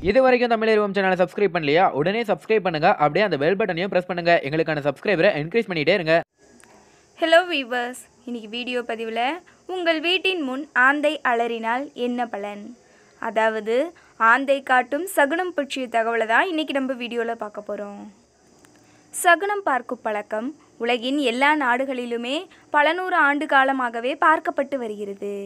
இது வரைக்கும் தமிழ் சேனலை சப்ஸ்கிரைப் பண்ணலையா உடனே சப்ஸ்கிரைப் பண்ணுங்க அப்படியே அந்த பெல் பட்டனையும் பிரஸ் பண்ணுங்க எங்களுக்கான சப்ஸ்கிரைபரை என்கரேஜ் பண்ணிட்டே இருங்க ஹலோ வீவர்ஸ் இன்னைக்கு வீடியோ பதிவில் உங்கள் வீட்டின் முன் ஆந்தை அலறினால் என்ன பலன் அதாவது ஆந்தை காட்டும் சகுனம் பற்றிய தகவலை தான் இன்றைக்கி நம்ம வீடியோவில் பார்க்க போகிறோம் சகுனம் பார்க்கும் பழக்கம் உலகின் எல்லா நாடுகளிலுமே பல நூறு ஆண்டு காலமாகவே பார்க்கப்பட்டு வருகிறது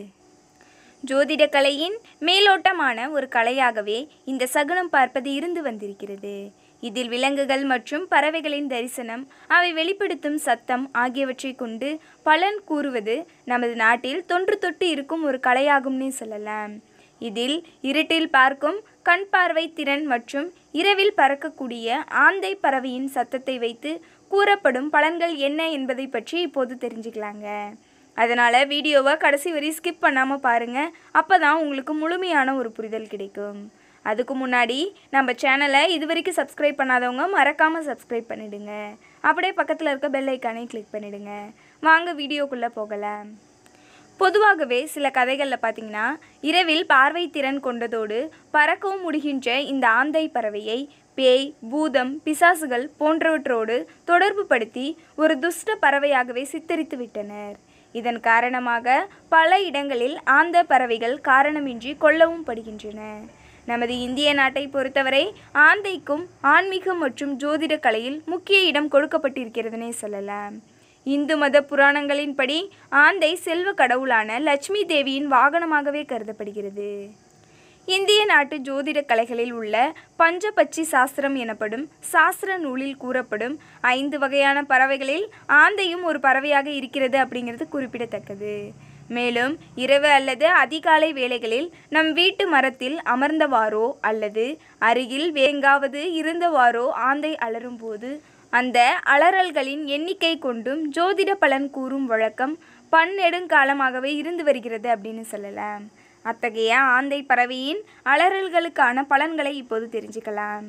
ஜோதிட கலையின் மேலோட்டமான ஒரு கலையாகவே இந்த சகுனம் பார்ப்பது இருந்து வந்திருக்கிறது இதில் விலங்குகள் மற்றும் பறவைகளின் தரிசனம் அவை வெளிப்படுத்தும் சத்தம் ஆகியவற்றை கொண்டு பலன் கூறுவது நமது நாட்டில் தொன்று தொட்டு இருக்கும் ஒரு கலையாகும்னே சொல்லலாம் இதில் இருட்டில் பார்க்கும் கண் பார்வை திறன் மற்றும் இரவில் பறக்கக்கூடிய ஆந்தை பறவையின் சத்தத்தை வைத்து கூறப்படும் பலன்கள் என்ன என்பதை பற்றி இப்போது தெரிஞ்சுக்கலாங்க அதனால் வீடியோவை கடைசி வரை ஸ்கிப் பண்ணாமல் பாருங்கள் அப்போ தான் உங்களுக்கு முழுமையான ஒரு புரிதல் கிடைக்கும் அதுக்கு முன்னாடி நம்ம சேனலை இது வரைக்கும் சப்ஸ்கிரைப் பண்ணாதவங்க மறக்காமல் சப்ஸ்கிரைப் பண்ணிடுங்க அப்படியே பக்கத்தில் இருக்க பெல் ஐக்கானை கிளிக் பண்ணிடுங்க வாங்க வீடியோக்குள்ளே போகலாம் பொதுவாகவே சில கதைகளில் பார்த்தீங்கன்னா இரவில் பார்வை திறன் கொண்டதோடு பறக்கவும் முடிகின்ற இந்த ஆந்தை பறவையை பேய் பூதம் பிசாசுகள் போன்றவற்றோடு தொடர்பு படுத்தி ஒரு துஷ்ட பறவையாகவே சித்தரித்து விட்டனர் இதன் காரணமாக பல இடங்களில் ஆந்த பறவைகள் காரணமின்றி கொல்லவும் படுகின்றன நமது இந்திய நாட்டை பொறுத்தவரை ஆந்தைக்கும் ஆன்மீகம் மற்றும் ஜோதிட கலையில் முக்கிய இடம் கொடுக்கப்பட்டிருக்கிறதுனே சொல்லலாம் இந்து மத புராணங்களின்படி ஆந்தை செல்வ கடவுளான லட்சுமி தேவியின் வாகனமாகவே கருதப்படுகிறது இந்திய நாட்டு ஜோதிட கலைகளில் உள்ள பஞ்சபட்சி சாஸ்திரம் எனப்படும் சாஸ்திர நூலில் கூறப்படும் ஐந்து வகையான பறவைகளில் ஆந்தையும் ஒரு பறவையாக இருக்கிறது அப்படிங்கிறது குறிப்பிடத்தக்கது மேலும் இரவு அல்லது அதிகாலை வேளைகளில் நம் வீட்டு மரத்தில் அமர்ந்தவாறோ அல்லது அருகில் வேங்காவது இருந்தவாறோ ஆந்தை அலறும்போது அந்த அலறல்களின் எண்ணிக்கை கொண்டும் ஜோதிட பலன் கூறும் வழக்கம் பன்னெடுங்காலமாகவே இருந்து வருகிறது அப்படின்னு சொல்லலாம் அத்தகைய ஆந்தை பறவையின் அலறல்களுக்கான பலன்களை இப்போது தெரிஞ்சுக்கலாம்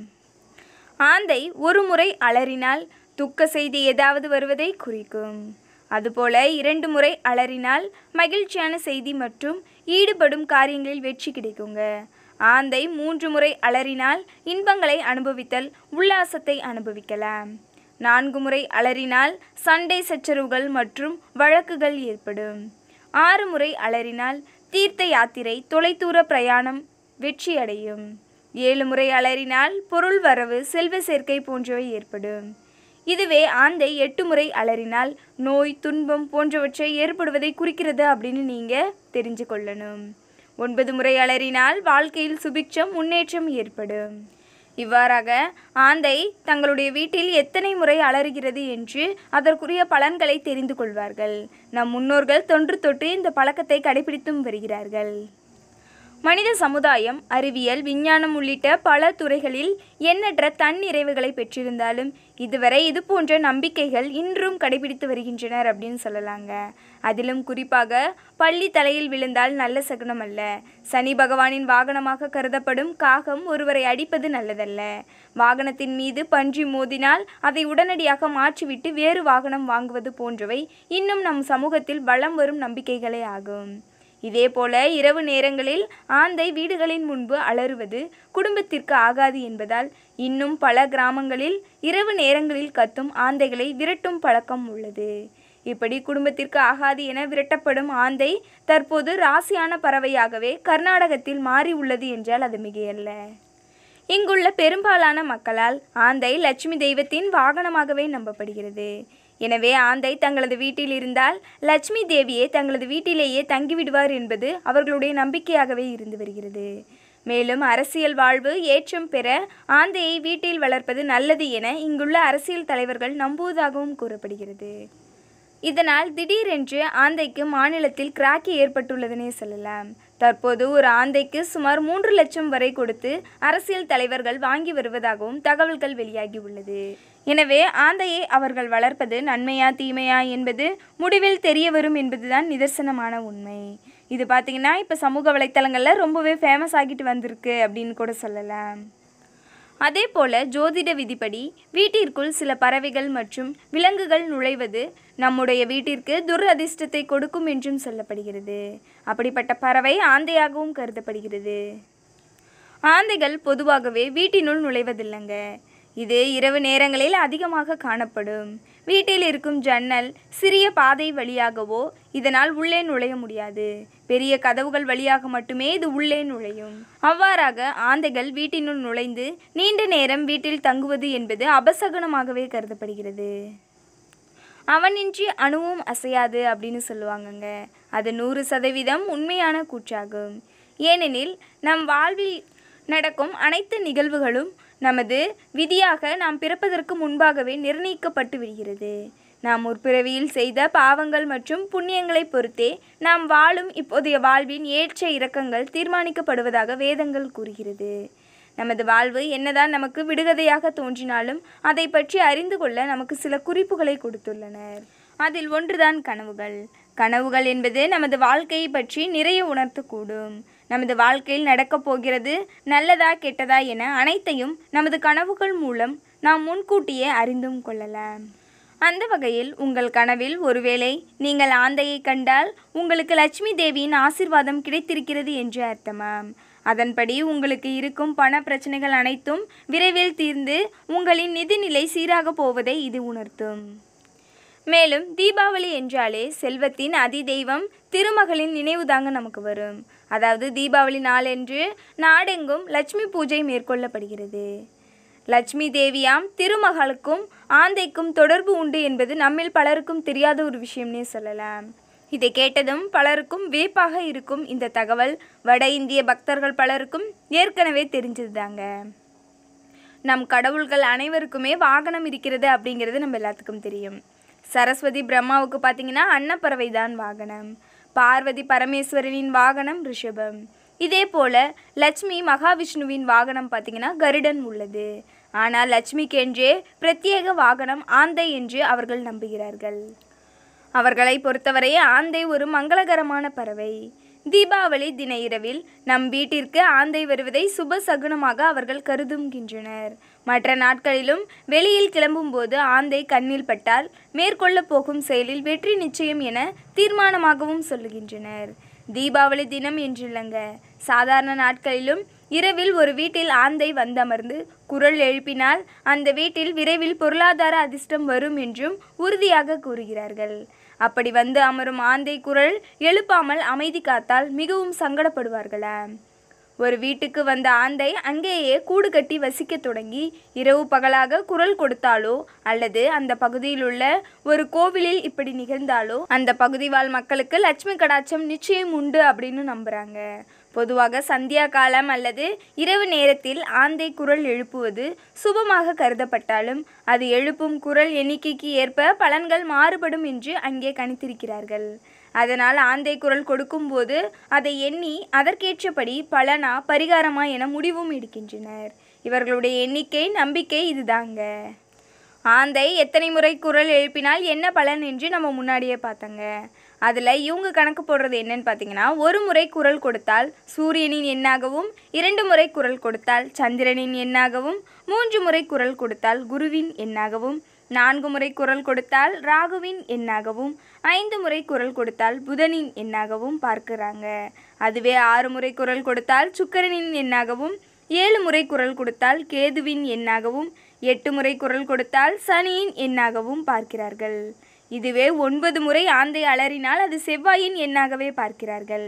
ஆந்தை ஒரு முறை அலறினால் துக்க செய்தி ஏதாவது வருவதை குறிக்கும் அதுபோல இரண்டு முறை அலறினால் மகிழ்ச்சியான செய்தி மற்றும் ஈடுபடும் காரியங்களில் வெற்றி கிடைக்குங்க ஆந்தை மூன்று முறை அலறினால் இன்பங்களை அனுபவித்தல் உல்லாசத்தை அனுபவிக்கலாம் நான்கு முறை அலறினால் சண்டை சச்சரவுகள் மற்றும் வழக்குகள் ஏற்படும் ஆறு முறை அலறினால் தீர்த்த யாத்திரை தொலைதூர பிரயாணம் வெற்றி அடையும் ஏழு முறை அலறினால் பொருள் வரவு செல்வ சேர்க்கை போன்றவை ஏற்படும் இதுவே ஆந்தை எட்டு முறை அலறினால் நோய் துன்பம் போன்றவற்றை ஏற்படுவதை குறிக்கிறது அப்படின்னு நீங்கள் தெரிஞ்சு கொள்ளணும் ஒன்பது முறை அலறினால் வாழ்க்கையில் சுபிட்சம் முன்னேற்றம் ஏற்படும் இவ்வாறாக ஆந்தை தங்களுடைய வீட்டில் எத்தனை முறை அலறுகிறது என்று அதற்குரிய பலன்களை தெரிந்து கொள்வார்கள் நம் முன்னோர்கள் தொன்று தொட்டு இந்த பழக்கத்தை கடைபிடித்தும் வருகிறார்கள் மனித சமுதாயம் அறிவியல் விஞ்ஞானம் உள்ளிட்ட பல துறைகளில் எண்ணற்ற தன்னிறைவுகளை பெற்றிருந்தாலும் இதுவரை இது போன்ற நம்பிக்கைகள் இன்றும் கடைபிடித்து வருகின்றனர் அப்படின்னு சொல்லலாங்க அதிலும் குறிப்பாக பள்ளி தலையில் விழுந்தால் நல்ல சகுனம் அல்ல சனி பகவானின் வாகனமாக கருதப்படும் காகம் ஒருவரை அடிப்பது நல்லதல்ல வாகனத்தின் மீது பன்றி மோதினால் அதை உடனடியாக மாற்றிவிட்டு வேறு வாகனம் வாங்குவது போன்றவை இன்னும் நம் சமூகத்தில் வளம் வரும் நம்பிக்கைகளே ஆகும் இதேபோல இரவு நேரங்களில் ஆந்தை வீடுகளின் முன்பு அலறுவது குடும்பத்திற்கு ஆகாது என்பதால் இன்னும் பல கிராமங்களில் இரவு நேரங்களில் கத்தும் ஆந்தைகளை விரட்டும் பழக்கம் உள்ளது இப்படி குடும்பத்திற்கு ஆகாது என விரட்டப்படும் ஆந்தை தற்போது ராசியான பறவையாகவே கர்நாடகத்தில் மாறி உள்ளது என்றால் அது மிகையல்ல இங்குள்ள பெரும்பாலான மக்களால் ஆந்தை லட்சுமி தெய்வத்தின் வாகனமாகவே நம்பப்படுகிறது எனவே ஆந்தை தங்களது வீட்டில் இருந்தால் லட்சுமி தேவியே தங்களது வீட்டிலேயே தங்கிவிடுவார் என்பது அவர்களுடைய நம்பிக்கையாகவே இருந்து வருகிறது மேலும் அரசியல் வாழ்வு ஏற்றம் பெற ஆந்தையை வீட்டில் வளர்ப்பது நல்லது என இங்குள்ள அரசியல் தலைவர்கள் நம்புவதாகவும் கூறப்படுகிறது இதனால் திடீரென்று ஆந்தைக்கு மாநிலத்தில் கிராக்கி ஏற்பட்டுள்ளதனே சொல்லலாம் தற்போது ஒரு ஆந்தைக்கு சுமார் மூன்று லட்சம் வரை கொடுத்து அரசியல் தலைவர்கள் வாங்கி வருவதாகவும் தகவல்கள் வெளியாகி உள்ளது எனவே ஆந்தையை அவர்கள் வளர்ப்பது நன்மையா தீமையா என்பது முடிவில் தெரிய வரும் என்பதுதான் நிதர்சனமான உண்மை இது பார்த்திங்கன்னா இப்போ சமூக வலைத்தளங்களில் ரொம்பவே ஃபேமஸ் ஆகிட்டு வந்திருக்கு அப்படின்னு கூட சொல்லலாம் அதே போல ஜோதிட விதிப்படி வீட்டிற்குள் சில பறவைகள் மற்றும் விலங்குகள் நுழைவது நம்முடைய வீட்டிற்கு துரதிர்ஷ்டத்தை கொடுக்கும் என்றும் சொல்லப்படுகிறது அப்படிப்பட்ட பறவை ஆந்தையாகவும் கருதப்படுகிறது ஆந்தைகள் பொதுவாகவே வீட்டினுள் நுழைவதில்லைங்க இது இரவு நேரங்களில் அதிகமாக காணப்படும் வீட்டில் இருக்கும் ஜன்னல் சிறிய பாதை வழியாகவோ இதனால் உள்ளே நுழைய முடியாது பெரிய கதவுகள் வழியாக மட்டுமே இது உள்ளே நுழையும் அவ்வாறாக ஆந்தைகள் வீட்டினுள் நுழைந்து நீண்ட நேரம் வீட்டில் தங்குவது என்பது அபசகுனமாகவே கருதப்படுகிறது அவனின்றி அணுவும் அசையாது அப்படின்னு சொல்லுவாங்கங்க அது நூறு சதவீதம் உண்மையான கூற்றாகும் ஏனெனில் நம் வாழ்வில் நடக்கும் அனைத்து நிகழ்வுகளும் நமது விதியாக நாம் பிறப்பதற்கு முன்பாகவே நிர்ணயிக்கப்பட்டு விடுகிறது நாம் முற்பிறவியில் செய்த பாவங்கள் மற்றும் புண்ணியங்களை பொறுத்தே நாம் வாழும் இப்போதைய வாழ்வின் ஏற்ற இறக்கங்கள் தீர்மானிக்கப்படுவதாக வேதங்கள் கூறுகிறது நமது வாழ்வு என்னதான் நமக்கு விடுகதையாக தோன்றினாலும் அதை பற்றி அறிந்து கொள்ள நமக்கு சில குறிப்புகளை கொடுத்துள்ளனர் அதில் ஒன்றுதான் கனவுகள் கனவுகள் என்பது நமது வாழ்க்கையை பற்றி நிறைய உணர்த்தக்கூடும் நமது வாழ்க்கையில் நடக்கப் போகிறது நல்லதா கெட்டதா என அனைத்தையும் நமது கனவுகள் மூலம் நாம் முன்கூட்டியே அறிந்தும் கொள்ளலாம் அந்த வகையில் உங்கள் கனவில் ஒருவேளை நீங்கள் ஆந்தையை கண்டால் உங்களுக்கு லட்சுமி தேவியின் ஆசிர்வாதம் கிடைத்திருக்கிறது என்று அர்த்தமாம் அதன்படி உங்களுக்கு இருக்கும் பண பிரச்சனைகள் அனைத்தும் விரைவில் தீர்ந்து உங்களின் நிதிநிலை சீராக போவதை இது உணர்த்தும் மேலும் தீபாவளி என்றாலே செல்வத்தின் அதிதெய்வம் திருமகளின் நினைவுதாங்க நமக்கு வரும் அதாவது தீபாவளி நாளன்று நாடெங்கும் லட்சுமி பூஜை மேற்கொள்ளப்படுகிறது லட்சுமி தேவியாம் திருமகளுக்கும் ஆந்தைக்கும் தொடர்பு உண்டு என்பது நம்மில் பலருக்கும் தெரியாத ஒரு விஷயம்னே சொல்லலாம் இதை கேட்டதும் பலருக்கும் வியப்பாக இருக்கும் இந்த தகவல் வட இந்திய பக்தர்கள் பலருக்கும் ஏற்கனவே தெரிஞ்சதுதாங்க நம் கடவுள்கள் அனைவருக்குமே வாகனம் இருக்கிறது அப்படிங்கிறது நம்ம எல்லாத்துக்கும் தெரியும் சரஸ்வதி பிரம்மாவுக்கு பார்த்தீங்கன்னா அன்னப்பறவை தான் வாகனம் பார்வதி பரமேஸ்வரனின் வாகனம் ரிஷபம் இதே போல லட்சுமி மகாவிஷ்ணுவின் வாகனம் பார்த்தீங்கன்னா கருடன் உள்ளது ஆனால் லட்சுமிக்கென்றே பிரத்யேக வாகனம் ஆந்தை என்று அவர்கள் நம்புகிறார்கள் அவர்களை பொறுத்தவரை ஆந்தை ஒரு மங்களகரமான பறவை தீபாவளி தின இரவில் நம் வீட்டிற்கு ஆந்தை வருவதை சுப சகுனமாக அவர்கள் கருதுகின்றனர் மற்ற நாட்களிலும் வெளியில் கிளம்பும்போது ஆந்தை கண்ணில் பட்டால் மேற்கொள்ளப் போகும் செயலில் வெற்றி நிச்சயம் என தீர்மானமாகவும் சொல்லுகின்றனர் தீபாவளி தினம் என்றில்லைங்க சாதாரண நாட்களிலும் இரவில் ஒரு வீட்டில் ஆந்தை வந்தமர்ந்து குரல் எழுப்பினால் அந்த வீட்டில் விரைவில் பொருளாதார அதிர்ஷ்டம் வரும் என்றும் உறுதியாக கூறுகிறார்கள் அப்படி வந்து அமரும் ஆந்தை குரல் எழுப்பாமல் அமைதி காத்தால் மிகவும் சங்கடப்படுவார்களா ஒரு வீட்டுக்கு வந்த ஆந்தை அங்கேயே கூடு கட்டி வசிக்கத் தொடங்கி இரவு பகலாக குரல் கொடுத்தாலோ அல்லது அந்த பகுதியில் உள்ள ஒரு கோவிலில் இப்படி நிகழ்ந்தாலோ அந்த பகுதி வாழ் மக்களுக்கு லட்சுமி கடாட்சம் நிச்சயம் உண்டு அப்படின்னு நம்புறாங்க பொதுவாக சந்தியா காலம் அல்லது இரவு நேரத்தில் ஆந்தை குரல் எழுப்புவது சுபமாக கருதப்பட்டாலும் அது எழுப்பும் குரல் எண்ணிக்கைக்கு ஏற்ப பலன்கள் மாறுபடும் என்று அங்கே கணித்திருக்கிறார்கள் அதனால் ஆந்தை குரல் கொடுக்கும்போது அதை எண்ணி அதற்கேற்றபடி பலனா பரிகாரமா என முடிவும் எடுக்கின்றனர் இவர்களுடைய எண்ணிக்கை நம்பிக்கை இதுதாங்க ஆந்தை எத்தனை முறை குரல் எழுப்பினால் என்ன பலன் என்று நம்ம முன்னாடியே பார்த்தோங்க அதில் இவங்க கணக்கு போடுறது என்னன்னு பார்த்தீங்கன்னா ஒரு முறை குரல் கொடுத்தால் சூரியனின் எண்ணாகவும் இரண்டு முறை குரல் கொடுத்தால் சந்திரனின் எண்ணாகவும் மூன்று முறை குரல் கொடுத்தால் குருவின் எண்ணாகவும் நான்கு முறை குரல் கொடுத்தால் ராகுவின் எண்ணாகவும் ஐந்து முறை குரல் கொடுத்தால் புதனின் எண்ணாகவும் பார்க்கிறாங்க அதுவே ஆறு முறை குரல் கொடுத்தால் சுக்கிரனின் எண்ணாகவும் ஏழு முறை குரல் கொடுத்தால் கேதுவின் எண்ணாகவும் எட்டு முறை குரல் கொடுத்தால் சனியின் எண்ணாகவும் பார்க்கிறார்கள் இதுவே ஒன்பது முறை ஆந்தை அலறினால் அது செவ்வாயின் எண்ணாகவே பார்க்கிறார்கள்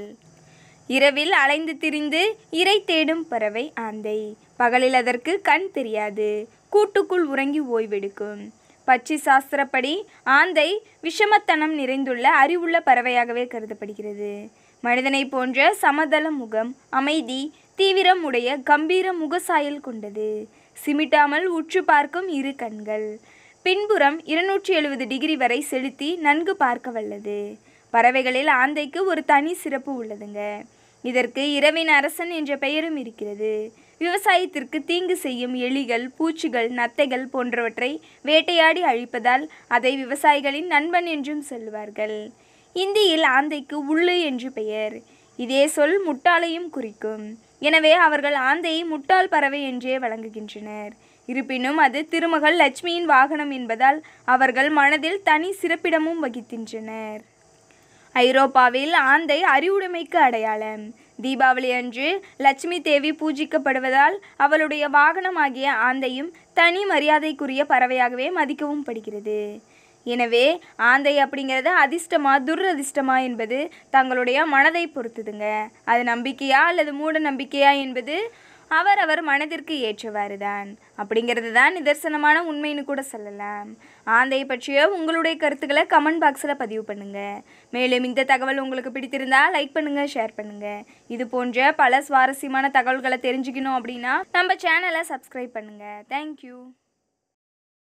இரவில் அலைந்து திரிந்து இரை தேடும் பறவை ஆந்தை பகலில் அதற்கு கண் தெரியாது கூட்டுக்குள் உறங்கி ஓய்வெடுக்கும் பச்சி சாஸ்திரப்படி ஆந்தை விஷமத்தனம் நிறைந்துள்ள அறிவுள்ள பறவையாகவே கருதப்படுகிறது மனிதனை போன்ற சமதள முகம் அமைதி தீவிரம் உடைய கம்பீர முகசாயல் கொண்டது சிமிட்டாமல் உற்று பார்க்கும் இரு கண்கள் பின்புறம் இருநூற்றி எழுபது டிகிரி வரை செலுத்தி நன்கு பார்க்க வல்லது பறவைகளில் ஆந்தைக்கு ஒரு தனி சிறப்பு உள்ளதுங்க இதற்கு இரவின் அரசன் என்ற பெயரும் இருக்கிறது விவசாயத்திற்கு தீங்கு செய்யும் எலிகள் பூச்சிகள் நத்தைகள் போன்றவற்றை வேட்டையாடி அழிப்பதால் அதை விவசாயிகளின் நண்பன் என்றும் சொல்லுவார்கள் இந்தியில் ஆந்தைக்கு உள்ளு என்று பெயர் இதே சொல் முட்டாளையும் குறிக்கும் எனவே அவர்கள் ஆந்தையை முட்டாள் பறவை என்றே வழங்குகின்றனர் இருப்பினும் அது திருமகள் லட்சுமியின் வாகனம் என்பதால் அவர்கள் மனதில் தனி சிறப்பிடமும் வகிக்கின்றனர் ஐரோப்பாவில் ஆந்தை அறிவுடைமைக்கு அடையாளம் தீபாவளி அன்று லட்சுமி தேவி பூஜிக்கப்படுவதால் அவளுடைய வாகனமாகிய ஆந்தையும் தனி மரியாதைக்குரிய பறவையாகவே மதிக்கவும் படுகிறது எனவே ஆந்தை அப்படிங்கிறது அதிர்ஷ்டமா துரதிர்ஷ்டமா என்பது தங்களுடைய மனதை பொறுத்துதுங்க அது நம்பிக்கையா அல்லது மூட நம்பிக்கையா என்பது அவரவர் மனதிற்கு ஏற்றவாறு தான் அப்படிங்கிறது தான் நிதர்சனமான உண்மைன்னு கூட சொல்லலாம் ஆந்தை பற்றிய உங்களுடைய கருத்துக்களை கமெண்ட் பாக்ஸில் பதிவு பண்ணுங்க மேலும் இந்த தகவல் உங்களுக்கு பிடித்திருந்தா லைக் பண்ணுங்க ஷேர் பண்ணுங்க இது போன்ற பல சுவாரஸ்யமான தகவல்களை தெரிஞ்சுக்கணும் அப்படின்னா நம்ம சேனலை சப்ஸ்கிரைப் பண்ணுங்க தேங்க்யூ